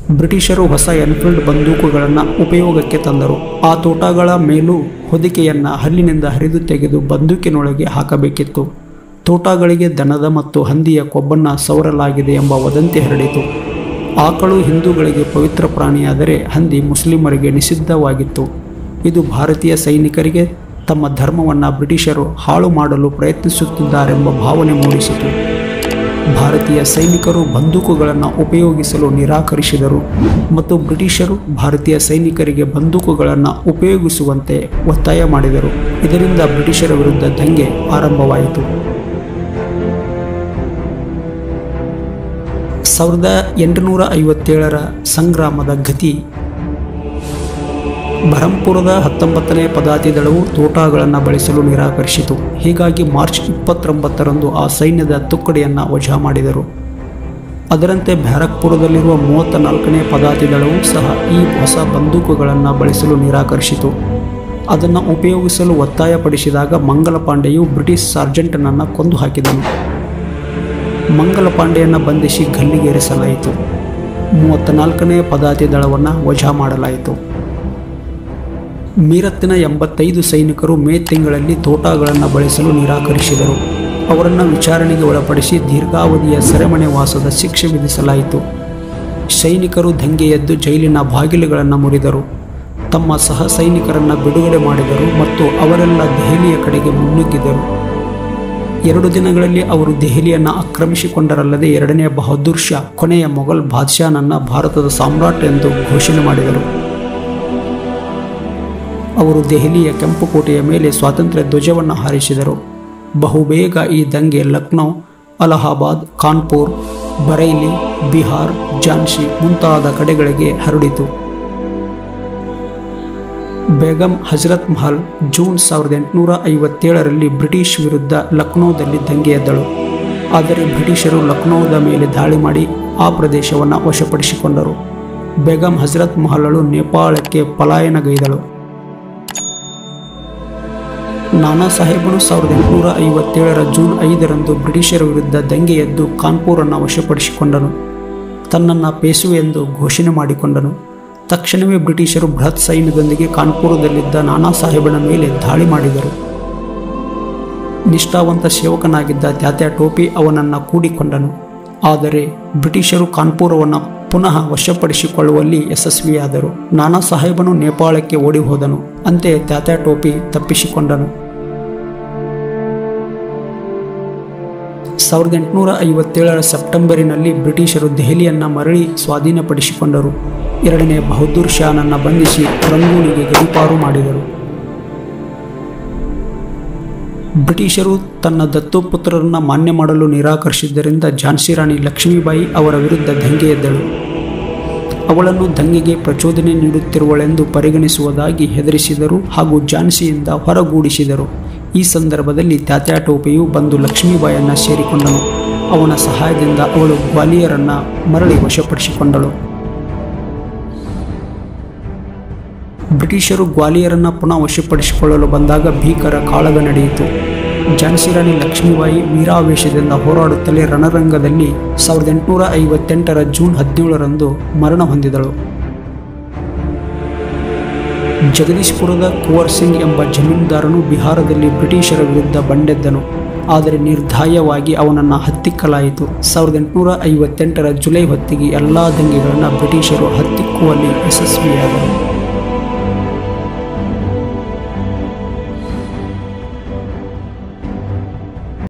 ಬ್ರಿಟಿಷರು ಹೊಸ ಎನ್ಫೀಲ್ಡ್ ಬಂದೂಕುಗಳನ್ನು ಉಪಯೋಗಕ್ಕೆ ತಂದರು ಆ ತೋಟಗಳ ಮೇಲೂ ಹೊದಿಕೆಯನ್ನು ಹಲ್ಲಿನಿಂದ ಹರಿದು ತೆಗೆದು ಬಂದೂಕಿನೊಳಗೆ ಹಾಕಬೇಕಿತ್ತು ತೋಟಗಳಿಗೆ ದನದ ಮತ್ತು ಹಂದಿಯ ಕೊಬ್ಬನ್ನು ಸವರಲಾಗಿದೆ ಎಂಬ ವದಂತಿ ಹರಡಿತು ಆಕಳು ಹಿಂದೂಗಳಿಗೆ ಪವಿತ್ರ ಪ್ರಾಣಿಯಾದರೆ ಹಂದಿ ಮುಸ್ಲಿಮರಿಗೆ ನಿಷಿದ್ಧವಾಗಿತ್ತು ಇದು ಭಾರತೀಯ ಸೈನಿಕರಿಗೆ ತಮ್ಮ ಧರ್ಮವನ್ನು ಬ್ರಿಟಿಷರು ಹಾಳು ಮಾಡಲು ಪ್ರಯತ್ನಿಸುತ್ತಿದ್ದಾರೆಂಬ ಭಾವನೆ ಮೂಡಿಸಿತು ಭಾರತೀಯ ಸೈನಿಕರು ಬಂದೂಕುಗಳನ್ನು ಉಪಯೋಗಿಸಲು ನಿರಾಕರಿಸಿದರು ಮತ್ತು ಬ್ರಿಟಿಷರು ಭಾರತೀಯ ಸೈನಿಕರಿಗೆ ಬಂದೂಕುಗಳನ್ನು ಉಪಯೋಗಿಸುವಂತೆ ಒತ್ತಾಯ ಮಾಡಿದರು ಇದರಿಂದ ಬ್ರಿಟಿಷರ ವಿರುದ್ಧ ದಂಗೆ ಆರಂಭವಾಯಿತು ಸಾವಿರದ ಎಂಟುನೂರ ಐವತ್ತೇಳರ ಸಂಗ್ರಾಮದ ಗತಿ ಬರಂಪುರದ ಹತ್ತೊಂಬತ್ತನೇ ಪದಾತಿ ದಳವು ತೋಟಾಗಳನ್ನು ಬಳಸಲು ನಿರಾಕರಿಸಿತು ಹೀಗಾಗಿ ಮಾರ್ಚ್ ಇಪ್ಪತ್ತೊಂಬತ್ತರಂದು ಆ ಸೈನ್ಯದ ತುಕ್ಕಡಿಯನ್ನು ವಜಾ ಮಾಡಿದರು ಅದರಂತೆ ಬ್ಯಾರಕ್ಪುರದಲ್ಲಿರುವ ಮೂವತ್ತ ನಾಲ್ಕನೇ ಪದಾತಿ ದಳವು ಸಹ ಈ ಹೊಸ ಬಂದೂಕುಗಳನ್ನು ಬಳಸಲು ನಿರಾಕರಿಸಿತು ಅದನ್ನು ಉಪಯೋಗಿಸಲು ಒತ್ತಾಯಪಡಿಸಿದಾಗ ಮಂಗಲ ಪಾಂಡೆಯು ಬ್ರಿಟಿಷ್ ಸಾರ್ಜೆಂಟನನ್ನು ಕೊಂದು ಹಾಕಿದನು ಮಂಗಲ ಪಾಂಡೆಯನ್ನು ಬಂಧಿಸಿ ಗಲ್ಲಿಗೇರಿಸಲಾಯಿತು ಮೂವತ್ತ ನಾಲ್ಕನೇ ಪದಾತಿ ದಳವನ್ನು ವಜಾ ಮಾಡಲಾಯಿತು ಮೀರತ್ತಿನ ಎಂಬತ್ತೈದು ಸೈನಿಕರು ಮೇ ತಿಂಗಳಲ್ಲಿ ತೋಟಾಗಳನ್ನು ಬಳಸಲು ನಿರಾಕರಿಸಿದರು ಅವರನ್ನು ವಿಚಾರಣೆಗೆ ಒಳಪಡಿಸಿ ದೀರ್ಘಾವಧಿಯ ಸೆರೆಮನೆ ವಾಸದ ಶಿಕ್ಷೆ ವಿಧಿಸಲಾಯಿತು ಸೈನಿಕರು ದಂಗೆ ಎದ್ದು ಜೈಲಿನ ಬಾಗಿಲುಗಳನ್ನು ಮುರಿದರು ತಮ್ಮ ಸಹ ಸೈನಿಕರನ್ನು ಬಿಡುಗಡೆ ಮಾಡಿದರು ಮತ್ತು ಅವರೆಲ್ಲ ದೆಹಲಿಯ ಕಡೆಗೆ ಮುನ್ನುಗ್ಗಿದರು ಎರಡು ದಿನಗಳಲ್ಲಿ ಅವರು ದೆಹಲಿಯನ್ನು ಆಕ್ರಮಿಸಿಕೊಂಡರಲ್ಲದೆ ಎರಡನೇ ಬಹದ್ದೂರ್ ಶಾ ಕೊನೆಯ ಮೊಘಲ್ ಬಾದ್ಶಾನನ್ನ ಭಾರತದ ಸಾಮ್ರಾಟ್ ಎಂದು ಘೋಷಣೆ ಮಾಡಿದರು ಅವರು ದೆಹಲಿಯ ಕೆಂಪು ಕೋಟೆಯ ಮೇಲೆ ಸ್ವಾತಂತ್ರ್ಯ ಧ್ವಜವನ್ನು ಹಾರಿಸಿದರು ಬಹುಬೇಗ ಈ ದಂಗೆ ಲಕ್ನೋ ಅಲಹಾಬಾದ್ ಕಾನ್ಪುರ್ ಬರೈಲಿ ಬಿಹಾರ್ ಝಾನ್ಸಿ ಮುಂತಾದ ಕಡೆಗಳಿಗೆ ಹರಡಿತು ಬೇಗಂ ಹಜರತ್ ಮಹಲ್ ಜೂನ್ ಸಾವಿರದ ಎಂಟುನೂರ ಐವತ್ತೇಳರಲ್ಲಿ ಬ್ರಿಟಿಷ್ ವಿರುದ್ಧ ಲಕ್ನೋದಲ್ಲಿ ದಂಗೆ ಎದ್ದಳು ಆದರೆ ಬ್ರಿಟಿಷರು ಲಕ್ನೋದ ಮೇಲೆ ದಾಳಿ ಮಾಡಿ ಆ ಪ್ರದೇಶವನ್ನು ವಶಪಡಿಸಿಕೊಂಡರು ಬೇಗಂ ಹಜರತ್ ಮಹಲಳು ನೇಪಾಳಕ್ಕೆ ಪಲಾಯನಗೈದಳು ನಾನಾ ಸಾಹೇಬನು ಸಾವಿರದ ಎಂಟುನೂರ ಐವತ್ತೇಳರ ಜೂನ್ ಐದರಂದು ಬ್ರಿಟಿಷರ ವಿರುದ್ಧ ದಂಗೆ ಎದ್ದು ಕಾನ್ಪುರನ್ನು ವಶಪಡಿಸಿಕೊಂಡನು ತನ್ನನ್ನು ಪೇಸು ಎಂದು ಘೋಷಣೆ ಮಾಡಿಕೊಂಡನು ತಕ್ಷಣವೇ ಬ್ರಿಟಿಷರು ಬೃಹತ್ ಸೈನ್ಯದೊಂದಿಗೆ ಕಾನ್ಪುರದಲ್ಲಿದ್ದ ನಾನಾ ಸಾಹೇಬನ ಮೇಲೆ ದಾಳಿ ಮಾಡಿದರು ನಿಷ್ಠಾವಂತ ಸೇವಕನಾಗಿದ್ದ ತ್ಯಾತ್ಯಾ ಟೋಪಿ ಅವನನ್ನು ಕೂಡಿಕೊಂಡನು ಆದರೆ ಬ್ರಿಟಿಷರು ಕಾನ್ಪುರವನ್ನು ಪುನಃ ವಶಪಡಿಸಿಕೊಳ್ಳುವಲ್ಲಿ ಯಶಸ್ವಿಯಾದರು ನಾನಾ ಸಾಹೇಬನು ನೇಪಾಳಕ್ಕೆ ಓಡಿ ಹೋದನು ಅಂತೆ ತ್ಯಾತ್ಯಾ ಟೋಪಿ ತಪ್ಪಿಸಿಕೊಂಡನು ಸಾವಿರದ ಎಂಟುನೂರ ಐವತ್ತೇಳರ ಸೆಪ್ಟೆಂಬರಿನಲ್ಲಿ ಬ್ರಿಟಿಷರು ದೆಹಲಿಯನ್ನು ಮರಳಿ ಸ್ವಾಧೀನಪಡಿಸಿಕೊಂಡರು ಎರಡನೇ ಬಹದ್ದೂರ್ ಶಾನನ್ನು ಬಂಧಿಸಿ ರಂಗೂನಿಗೆ ಗಡೀಪಾರು ಮಾಡಿದರು ಬ್ರಿಟಿಷರು ತನ್ನ ದತ್ತುಪುತ್ರರನ್ನು ಮಾನ್ಯ ಮಾಡಲು ನಿರಾಕರಿಸಿದ್ದರಿಂದ ಝಾನ್ಸಿ ರಾಣಿ ಲಕ್ಷ್ಮೀಬಾಯಿ ಅವರ ವಿರುದ್ಧ ದಂಗೆ ಎದ್ದಳು ಅವಳನ್ನು ದಂಗೆಗೆ ಪ್ರಚೋದನೆ ನೀಡುತ್ತಿರುವಳೆಂದು ಪರಿಗಣಿಸುವುದಾಗಿ ಹೆದರಿಸಿದರು ಹಾಗೂ ಝಾನ್ಸಿಯಿಂದ ಹೊರಗೂಡಿಸಿದರು ಈ ಸಂದರ್ಭದಲ್ಲಿ ತ್ಯಾತ್ಯಾ ಟೋಪೆಯು ಬಂದು ಲಕ್ಷ್ಮೀಬಾಯಿಯನ್ನು ಸೇರಿಕೊಂಡನು ಅವನ ಸಹಾಯದಿಂದ ಅವಳು ಗ್ವಾಲಿಯರನ್ನು ಮರಳಿ ವಶಪಡಿಸಿಕೊಂಡಳು ಬ್ರಿಟಿಷರು ಗ್ವಾಲಿಯರನ್ನು ಪುನಃ ವಶಪಡಿಸಿಕೊಳ್ಳಲು ಬಂದಾಗ ಭೀಕರ ಕಾಳಗ ನಡೆಯಿತು ಝಾನ್ಸಿ ರಾಣಿ ಲಕ್ಷ್ಮೀಬಾಯಿ ವೀರಾವೇಶದಿಂದ ಹೋರಾಡುತ್ತಲೇ ರಣರಂಗದಲ್ಲಿ ಸಾವಿರದ ಎಂಟುನೂರ ಐವತ್ತೆಂಟರ ಜೂನ್ ಹದಿನೇಳರಂದು ಮರಣ ಹೊಂದಿದಳು ಜಗದೀಶ್ಪುರದ ಕುವರ್ ಸಿಂಗ್ ಎಂಬ ಜಮೀನ್ದಾರನು ಬಿಹಾರದಲ್ಲಿ ಬ್ರಿಟಿಷರ ವಿರುದ್ಧ ಬಂಡೆದ್ದನು ಆದರೆ ನಿರ್ದಾಯವಾಗಿ ಅವನನ್ನು ಹತ್ತಿಕ್ಕಲಾಯಿತು ಸಾವಿರದ ಎಂಟುನೂರ ಐವತ್ತೆಂಟರ ಜುಲೈ ಹೊತ್ತಿಗೆ ಎಲ್ಲ ದಂಗೆಗಳನ್ನು ಬ್ರಿಟಿಷರು ಹತ್ತಿಕ್ಕುವಲ್ಲಿ ಯಶಸ್ವಿಯಾದರು